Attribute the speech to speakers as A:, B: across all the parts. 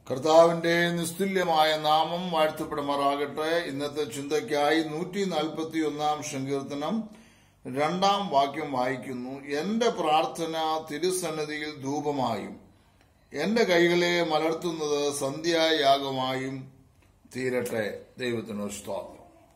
A: കർത്താവിന്റെ നിസ്തുല്യമായ നാമം വാഴ്ത്തപ്പെടുമാറാകട്ടെ ഇന്നത്തെ ചിന്തയ്ക്കായി നൂറ്റി നാൽപ്പത്തി ഒന്നാം സങ്കീർത്തനം രണ്ടാം വാക്യം വായിക്കുന്നു എന്റെ പ്രാർത്ഥന തിരുസന്നിധിയിൽ ധൂപമായും എന്റെ കൈകളെ മലർത്തുന്നത് സന്ധ്യായാഗമായും തീരട്ടെ ദൈവത്തിന് സ്തോത്രം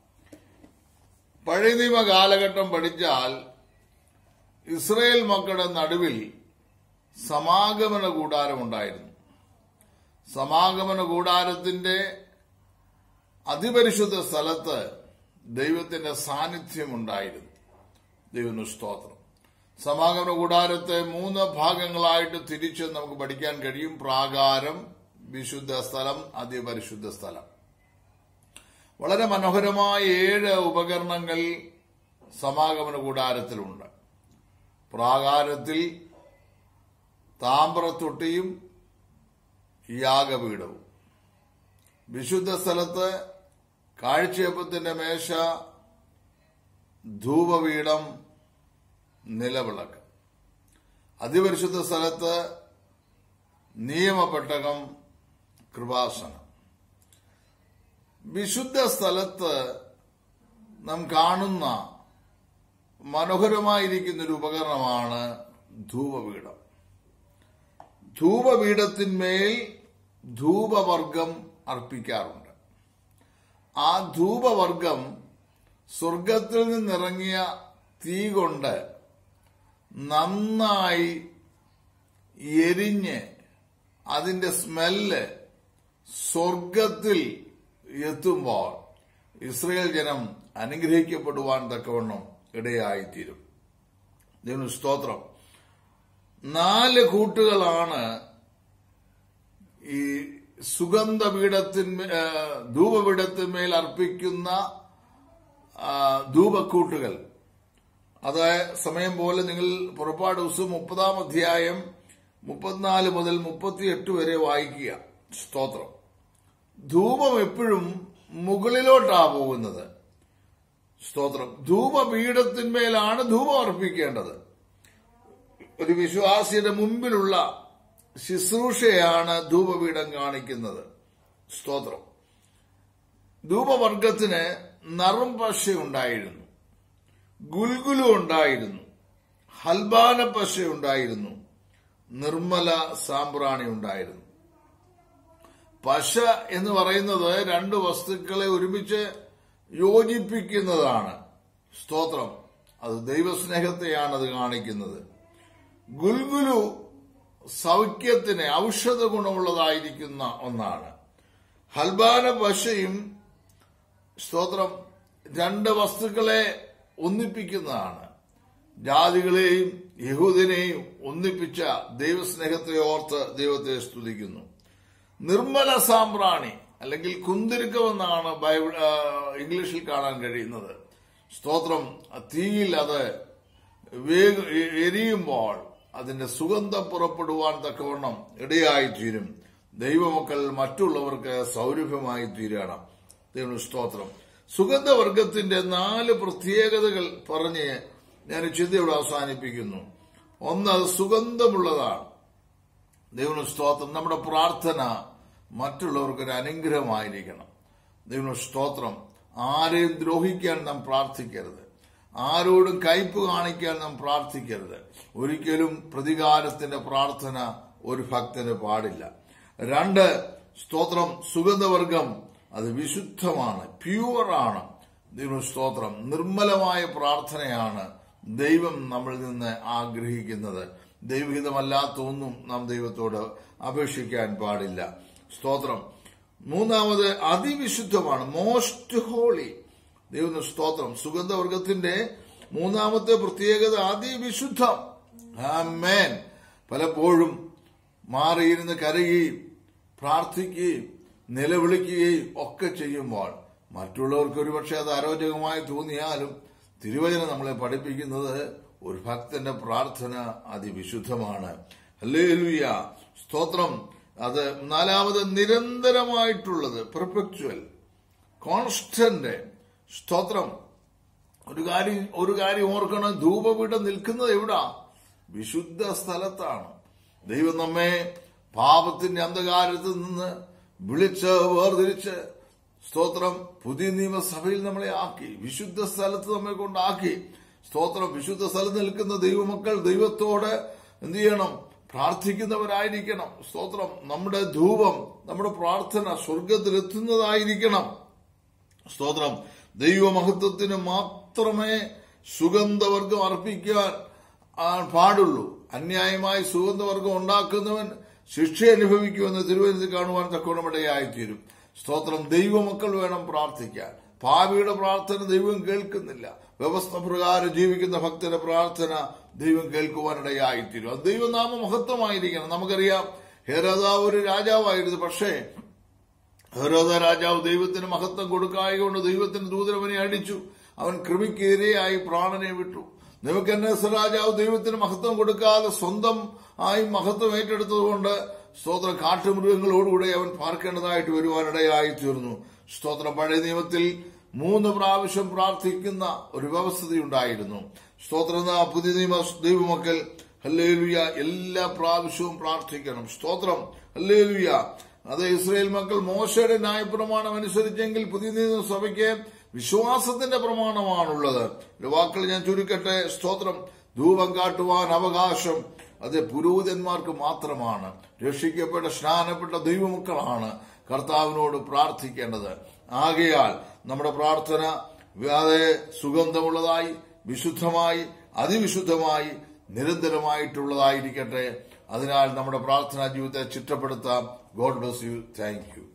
A: പഴയ നിയമ കാലഘട്ടം പഠിച്ചാൽ ഇസ്രയേൽ മക്കളുടെ നടുവിൽ സമാഗമന കൂടാരമുണ്ടായിരുന്നു സമാഗമന കൂടാരത്തിന്റെ അതിപരിശുദ്ധ സ്ഥലത്ത് ദൈവത്തിന്റെ സാന്നിധ്യമുണ്ടായിരുന്നു ദൈവത്തിന് സ്തോത്രം സമാഗമന കൂടാരത്തെ മൂന്ന് ഭാഗങ്ങളായിട്ട് തിരിച്ച് നമുക്ക് പഠിക്കാൻ കഴിയും പ്രാകാരം വിശുദ്ധ സ്ഥലം അതിപരിശുദ്ധ സ്ഥലം വളരെ മനോഹരമായ ഏഴ് ഉപകരണങ്ങൾ സമാഗമന കൂടാരത്തിലുണ്ട് പ്രാകാരത്തിൽ താമ്രത്തൊട്ടിയും യാഗപീഠവും വിശുദ്ധ സ്ഥലത്ത് കാഴ്ചയപ്പത്തിന്റെ മേശ ധൂപപീഠം നിലവിളക്ക് അതിപരിശുദ്ധ സ്ഥലത്ത് നിയമപ്പെട്ടകം കൃപാസനം വിശുദ്ധ സ്ഥലത്ത് നാം കാണുന്ന മനോഹരമായിരിക്കുന്ന ഒരു ഉപകരണമാണ് ധൂപപീഠം ധൂപപീഠത്തിന്മേൽ ധൂപവർഗം അർപ്പിക്കാറുണ്ട് ആ ധൂപവർഗം സ്വർഗത്തിൽ നിന്നിറങ്ങിയ തീ കൊണ്ട് നന്നായി എരിഞ്ഞ് അതിന്റെ സ്മെല്ല് സ്വർഗത്തിൽ എത്തുമ്പോൾ ഇസ്രയേൽ ജനം അനുഗ്രഹിക്കപ്പെടുവാൻ തക്കവണ്ണം ഇടയായിത്തീരും ഇതിന് സ്തോത്രം നാല് കൂട്ടുകളാണ് ഈ സുഗന്ധപീഠത്തിന്മേ ധൂപപീഠത്തിന്മേൽ അർപ്പിക്കുന്ന ധൂപക്കൂട്ടുകൾ അത് സമയം പോലെ നിങ്ങൾ പുറപ്പാട് ദിവസം മുപ്പതാം അധ്യായം മുപ്പത്തിനാല് മുതൽ മുപ്പത്തിയെട്ട് വരെ വായിക്കുക സ്തോത്രം ധൂപം എപ്പോഴും മുകളിലോട്ടാ പോകുന്നത് സ്തോത്രം ധൂപപീഠത്തിന്മേലാണ് ധൂപം അർപ്പിക്കേണ്ടത് ഒരു വിശ്വാസിയുടെ മുമ്പിലുള്ള ശുശ്രൂഷയാണ് ധൂപപീഠം കാണിക്കുന്നത് സ്തോത്രം ധൂപവർഗത്തിന് നറും പശ ഉണ്ടായിരുന്നു ഗുൽഗുലു ഉണ്ടായിരുന്നു ഹൽബാന പശ ഉണ്ടായിരുന്നു നിർമ്മല സാമ്പ്രാണി ഉണ്ടായിരുന്നു പശ എന്ന് പറയുന്നത് രണ്ട് വസ്തുക്കളെ ഒരുമിച്ച് യോജിപ്പിക്കുന്നതാണ് സ്തോത്രം അത് ദൈവസ്നേഹത്തെയാണ് അത് കാണിക്കുന്നത് ഗുൽഗുലു സൗഖ്യത്തിന് ഔഷധ ഗുണമുള്ളതായിരിക്കുന്ന ഒന്നാണ് ഹൽബാന പശയും സ്തോത്രം രണ്ട് വസ്തുക്കളെ ഒന്നിപ്പിക്കുന്നതാണ് ജാതികളെയും യഹൂദിനെയും ഒന്നിപ്പിച്ച ദൈവസ്നേഹത്തെ ഓർത്ത് ദൈവത്തെ സ്തുതിക്കുന്നു നിർമ്മല സാമ്പ്രാണി അല്ലെങ്കിൽ കുന്തിരുക്കമെന്നാണ് ബൈബിൾ ഇംഗ്ലീഷിൽ കാണാൻ കഴിയുന്നത് സ്തോത്രം തീയിൽ അത് വേഗ എരിയുമ്പോൾ അതിന്റെ സുഗന്ധം പുറപ്പെടുവാൻ തക്കവണ്ണം ഇടയായിത്തീരും ദൈവമക്കൾ മറ്റുള്ളവർക്ക് സൗരഭ്യമായി തീരണം ദൈവം സ്തോത്രം സുഗന്ധവർഗത്തിന്റെ നാല് പ്രത്യേകതകൾ പറഞ്ഞ് ഞാൻ ചിന്തയോട് അവസാനിപ്പിക്കുന്നു ഒന്ന് അത് സുഗന്ധമുള്ളതാണ് ദൈവം സ്തോത്രം നമ്മുടെ പ്രാർത്ഥന മറ്റുള്ളവർക്ക് ഒരു അനുഗ്രഹമായിരിക്കണം ദൈവം സ്തോത്രം ആരെയും ദ്രോഹിക്കാൻ നാം പ്രാർത്ഥിക്കരുത് ആരോടും കയ്പ് കാണിക്കാൻ നാം പ്രാർത്ഥിക്കരുത് ഒരിക്കലും പ്രതികാരത്തിന്റെ പ്രാർത്ഥന ഒരു ഭക്തന് പാടില്ല രണ്ട് സ്തോത്രം സുഗന്ധവർഗം അത് വിശുദ്ധമാണ് പ്യുവറാണ് ദൈവം സ്തോത്രം നിർമ്മലമായ പ്രാർത്ഥനയാണ് ദൈവം നമ്മളിൽ നിന്ന് ആഗ്രഹിക്കുന്നത് ദൈവഹിതമല്ലാത്ത ഒന്നും നാം ദൈവത്തോട് അപേക്ഷിക്കാൻ പാടില്ല സ്തോത്രം മൂന്നാമത് അതിവിശുദ്ധമാണ് മോസ്റ്റ് ഹോളി ദൈവം സ്തോത്രം സുഗന്ധവർഗത്തിന്റെ മൂന്നാമത്തെ പ്രത്യേകത അതിവിശുദ്ധം ആമേൻ പലപ്പോഴും മാറിയിരുന്ന് കരയുകയും പ്രാർത്ഥിക്കുകയും നിലവിളിക്കുകയും ഒക്കെ ചെയ്യുമ്പോൾ മറ്റുള്ളവർക്ക് ഒരുപക്ഷെ അത് അരോചകമായി തോന്നിയാലും തിരുവചനം നമ്മളെ പഠിപ്പിക്കുന്നത് ഒരു ഭക്തന്റെ പ്രാർത്ഥന അതിവിശുദ്ധമാണ് അല്ലേലുയ സ്തോത്രം അത് നാലാമത് നിരന്തരമായിട്ടുള്ളത് പെർഫെക്ച്വൽ കോൺസ്റ്റന്റ് സ്തോത്രം ഒരു കാര്യം ഒരു കാര്യം ഓർക്കണം ധൂപപീഠം നിൽക്കുന്നത് എവിടാ വിശുദ്ധ സ്ഥലത്താണ് ദൈവം നമ്മെ പാപത്തിന്റെ അന്ധകാരത്തിൽ നിന്ന് വിളിച്ച് വേർതിരിച്ച് സ്തോത്രം പുതിയ നിയമസഭയിൽ നമ്മളെ ആക്കി വിശുദ്ധ സ്ഥലത്ത് നമ്മെ കൊണ്ടാക്കി സ്തോത്രം വിശുദ്ധ സ്ഥലത്ത് നിൽക്കുന്ന ദൈവമക്കൾ ദൈവത്തോട് എന്ത് ചെയ്യണം പ്രാർത്ഥിക്കുന്നവരായിരിക്കണം സ്തോത്രം നമ്മുടെ ധൂപം നമ്മുടെ പ്രാർത്ഥന സ്വർഗത്തിലെത്തുന്നതായിരിക്കണം സ്തോത്രം ദൈവമഹത്വത്തിന് മാത്രമേ സുഗന്ധവർഗം അർപ്പിക്കാൻ ആ, പാടുള്ളൂ അന്യായമായി സുഗന്ധവർഗം ഉണ്ടാക്കുന്നവൻ ശിക്ഷ അനുഭവിക്കുമെന്ന് തിരുവനന്തപുരത്ത് കാണുവാൻ തക്കോണമിടയായിത്തീരും സ്തോത്രം ദൈവമക്കൾ വേണം പ്രാർത്ഥിക്കാൻ ഭാവിയുടെ പ്രാർത്ഥന ദൈവം കേൾക്കുന്നില്ല വ്യവസ്ഥ പ്രകാരം ജീവിക്കുന്ന ഭക്തന്റെ പ്രാർത്ഥന ദൈവം കേൾക്കുവാനിടയായിത്തീരും അത് ദൈവനാമ മഹത്വമായിരിക്കണം നമുക്കറിയാം ഹേരദാവ് ഒരു രാജാവായിരുന്നു പക്ഷേ ഹെരോദ രാജാവ് ദൈവത്തിന് മഹത്വം കൊടുക്കായകൊണ്ട് ദൈവത്തിന് ദൂതരവനെ അടിച്ചു അവൻ കൃമിക്കെതിരെയായി പ്രാണനെ വിട്ടു നിമക്കന്നേസ രാജാവ് ദൈവത്തിന് മഹത്വം കൊടുക്കാതെ സ്വന്തം ആയി മഹത്വം ഏറ്റെടുത്തതുകൊണ്ട് സ്തോത്രം കാട്ടുമൃഗങ്ങളോടുകൂടെ അവൻ പാർക്കേണ്ടതായിട്ട് വരുവാനിടയായി തീർന്നു സ്തോത്രം പഴയ നിയമത്തിൽ മൂന്ന് പ്രാവശ്യം പ്രാർത്ഥിക്കുന്ന ഒരു വ്യവസ്ഥയുണ്ടായിരുന്നു സ്തോത്രം എന്ന പുതിയ നിയമ ദൈവമക്കൾ ഹല്ലേലുയ എല്ലാ പ്രാവശ്യവും പ്രാർത്ഥിക്കണം സ്തോത്രം ഹല്ലേലുയ അത് ഇസ്രയേൽ മക്കൾ മോശയുടെ ന്യായപ്രമാണം അനുസരിച്ചെങ്കിൽ പുതിയ നിയമ സഭയ്ക്ക് വിശ്വാസത്തിന്റെ പ്രമാണമാണുള്ളത് ഒരു വാക്കുകൾ ഞാൻ ചുരുക്കട്ടെ സ്തോത്രം ധൂപം കാട്ടുവാൻ അവകാശം അത് പുരോഹിതന്മാർക്ക് മാത്രമാണ് രക്ഷിക്കപ്പെട്ട സ്നാനപ്പെട്ട ദൈവമക്കളാണ് കർത്താവിനോട് പ്രാർത്ഥിക്കേണ്ടത് ആകയാൽ നമ്മുടെ പ്രാർത്ഥന വളരെ സുഗന്ധമുള്ളതായി വിശുദ്ധമായി അതിവിശുദ്ധമായി നിരന്തരമായിട്ടുള്ളതായിരിക്കട്ടെ അതിനാൽ നമ്മുടെ പ്രാർത്ഥനാ ജീവിതത്തെ ചിട്ടപ്പെടുത്താം God bless you thank U